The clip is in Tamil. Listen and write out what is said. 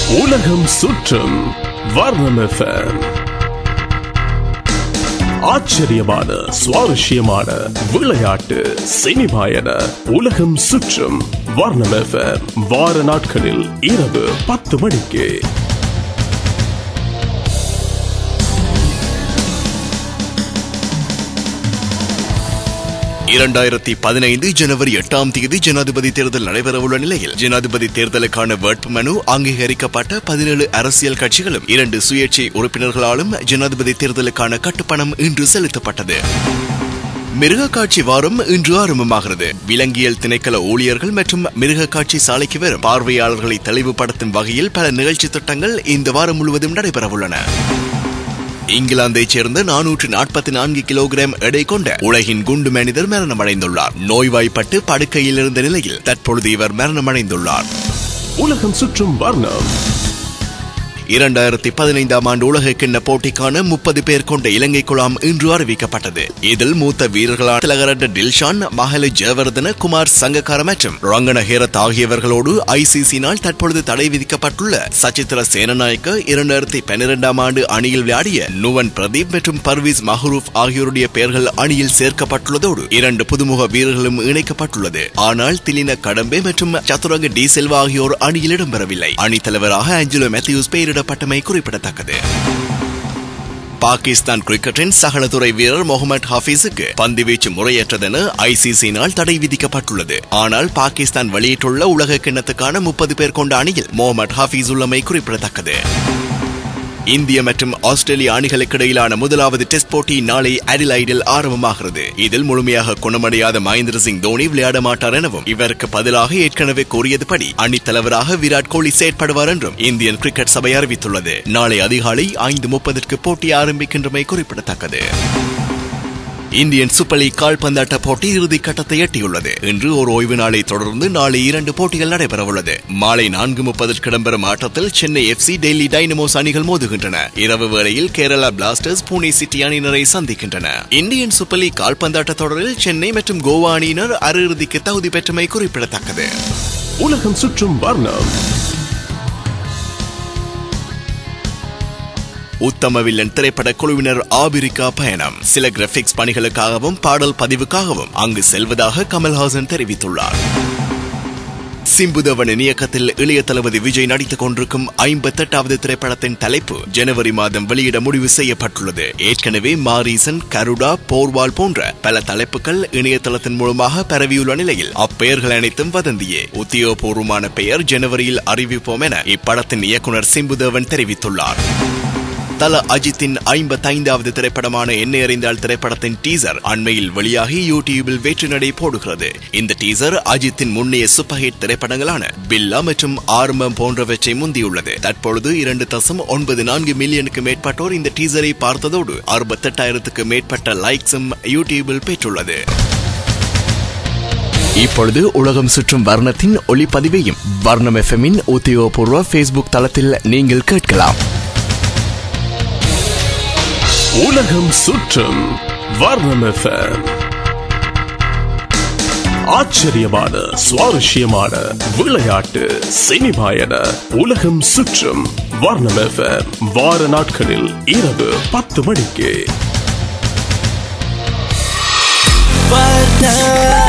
உலகம் சுற்றும் வர்ணம் FM. ஆச்சரியமான சுவாரஸ்யமான விளையாட்டு சினிமா என உலகம் சுற்றும் வர்ணம் FM. வார நாட்களில் இரவு பத்து மணிக்கு இரண்டாயிரத்தி பதினைந்து ஜனவரி எட்டாம் தேதி ஜனாதிபதி தேர்தல் நடைபெறவுள்ள நிலையில் ஜனாதிபதி தேர்தலுக்கான வேட்புமனு அங்கீகரிக்கப்பட்ட பதினேழு அரசியல் கட்சிகளும் இரண்டு சுயேட்சை உறுப்பினர்களாலும் ஜனாதிபதி தேர்தலுக்கான கட்டுப்பணம் இன்று செலுத்தப்பட்டது மிருகக்காட்சி வாரம் இன்று ஆரம்பமாகிறது விலங்கியல் திணைக்கள ஊழியர்கள் மற்றும் மிருகக்காட்சி சாலைக்கு வரும் பார்வையாளர்களை தெளிவுபடுத்தும் வகையில் பல நிகழ்ச்சி திட்டங்கள் இந்த வாரம் முழுவதும் நடைபெறவுள்ளன இங்கிலாந்தைச் சேர்ந்த நானூற்று நாற்பத்தி நான்கு கிலோகிராம் எடை கொண்ட உலகின் குண்டு மனிதர் மரணமடைந்துள்ளார் நோய்வாய்ப்பட்டு படுக்கையில் இருந்த நிலையில் தற்பொழுது இவர் மரணமடைந்துள்ளார் உலகம் சுற்றும் வர்ணம் இரண்டாயிரத்தி பதினைந்தாம் ஆண்டு உலக கிண்ண போட்டிக்கான முப்பது பேர் கொண்ட இலங்கை குழாம் இன்று அறிவிக்கப்பட்டது இதில் மூத்த வீரர்களான திலகரட்ட டில்ஷான் மஹல ஜெயவர்தன குமார் சங்கக்கார மற்றும் ரங்கன ஹேரத் ஆகியவர்களோடு ஐசிசினால் தற்பொழுது தடை விதிக்கப்பட்டுள்ள சச்சித்திர சேனநாயக்க இரண்டாயிரத்தி பன்னிரெண்டாம் ஆண்டு அணியில் விளையாடிய நுவன் பிரதீப் மற்றும் பர்வீஸ் மஹரூப் ஆகியோருடைய பெயர்கள் அணியில் சேர்க்கப்பட்டுள்ளதோடு இரண்டு புதுமுக வீரர்களும் இணைக்கப்பட்டுள்ளது ஆனால் திலின கடம்பே மற்றும் சதுரங்க டி செல்வா ஆகியோர் அணியில் இடம்பெறவில்லை அணித் தலைவராக ஆஞ்சலோ மேத்யூஸ் பெயரிடப்பட்டமை குறிப்பிடத்தக்கது பாகிஸ்தான் கிரிக்கெட்டின் சகலத்துறை வீரர் முகமது ஹாஃபீஸுக்கு பந்துவீச்சு முறையற்றதென ஐசிசியினால் தடை விதிக்கப்பட்டுள்ளது ஆனால் பாகிஸ்தான் வெளியிட்டுள்ள உலக கிண்ணத்துக்கான முப்பது பேர் கொண்ட அணியில் முகமது ஹாஃபீஸ் உள்ளமை குறிப்பிடத்தக்கது இந்திய மற்றும் ஆஸ்திரேலிய அணிகளுக்கு இடையிலான முதலாவது டெஸ்ட் போட்டி நாளை அடிலைடில் ஆரம்பமாகிறது இதில் முழுமையாக குணமடையாத மகேந்திர சிங் தோனி விளையாட மாட்டார் எனவும் இவருக்கு பதிலாக ஏற்கனவே கூறியதுபடி அணித் தலைவராக விராட் கோலி செயற்படுவார் என்றும் இந்தியன் கிரிக்கெட் சபை அறிவித்துள்ளது நாளை அதிகாலை ஐந்து முப்பதற்கு போட்டி ஆரம்பிக்கின்றமை குறிப்பிடத்தக்கது இந்தியன் சூப்பர் லீக் கால்பந்தாட்ட போட்டி இறுதி கட்டத்தை எட்டியுள்ளது இன்று ஒரு ஓய்வு நாளை தொடர்ந்து நாளை இரண்டு போட்டிகள் நடைபெறவுள்ளது மாலை நான்கு முப்பதற்கு இடம்பெறும் ஆட்டத்தில் சென்னை எஃப்சி டெல்லி டைனமோஸ் அணிகள் மோதுகின்றன இரவு வேளையில் கேரளா பிளாஸ்டர்ஸ் புனே சிட்டி அணியினரை சந்திக்கின்றன இந்தியன் சூப்பர் லீக் கால்பந்தாட்ட தொடரில் சென்னை மற்றும் கோவா அணியினர் அரையிறுதிக்கு தகுதி பெற்றமை குறிப்பிடத்தக்கது உலகம் சுற்றும் வர்ணம் உத்தம வில்லன் திரைப்பட குழுவினர் ஆபிரிக்கா பயணம் சில கிராபிக்ஸ் பணிகளுக்காகவும் பாடல் பதிவுக்காகவும் அங்கு செல்வதாக கமல்ஹாசன் தெரிவித்துள்ளார் சிம்புதவனின் இயக்கத்தில் இளைய தளபதி விஜய் நடித்துக் கொண்டிருக்கும் ஐம்பத்தெட்டாவது திரைப்படத்தின் தலைப்பு ஜனவரி மாதம் வெளியிட முடிவு செய்யப்பட்டுள்ளது ஏற்கனவே மாரீசன் கருடா போர்வால் போன்ற பல தலைப்புகள் இணையதளத்தின் மூலமாக பரவியுள்ள நிலையில் அப்பெயர்கள் அனைத்தும் வதந்தியே உத்தியோகபூர்வமான பெயர் ஜனவரியில் அறிவிப்போம் என இப்படத்தின் இயக்குனர் சிம்புதேவன் தெரிவித்துள்ளார் தல அஜித்தின் ஐம்பத்தைந்தாவது திரைப்படமான என்னை அறிந்தால் திரைப்படத்தின் டீசர் அண்மையில் வெளியாகி யூடியூபில் வெற்றி நடை போடுகிறது இந்த டீசர் அஜித்தின் முன்னைய சூப்பர் ஹிட் திரைப்படங்களான பில்லா மற்றும் ஆரம்பம் போன்றவற்றை முந்தியுள்ளது தற்பொழுது இரண்டு தசம் ஒன்பது நான்கு மில்லியனுக்கு மேற்பட்டோர் இந்த டீசரை பார்த்ததோடு அறுபத்தெட்டாயிரத்துக்கு மேற்பட்ட லைக்ஸும் யூடியூபில் பெற்றுள்ளது இப்பொழுது உலகம் சுற்றும் வர்ணத்தின் ஒளிப்பதிவையும் வர்ணம் எஃப்எம்மின் உத்தியோகபூர்வ ஃபேஸ்புக் தளத்தில் நீங்கள் கேட்கலாம் உலகம் சுற்றும் வர்ணம் FM. ஆச்சரியமான சுவாரஸ்யமான விளையாட்டு சினிமா என உலகம் சுற்றும் வர்ணம் FM. வார நாட்களில் இரவு பத்து மணிக்கு வர்ணம்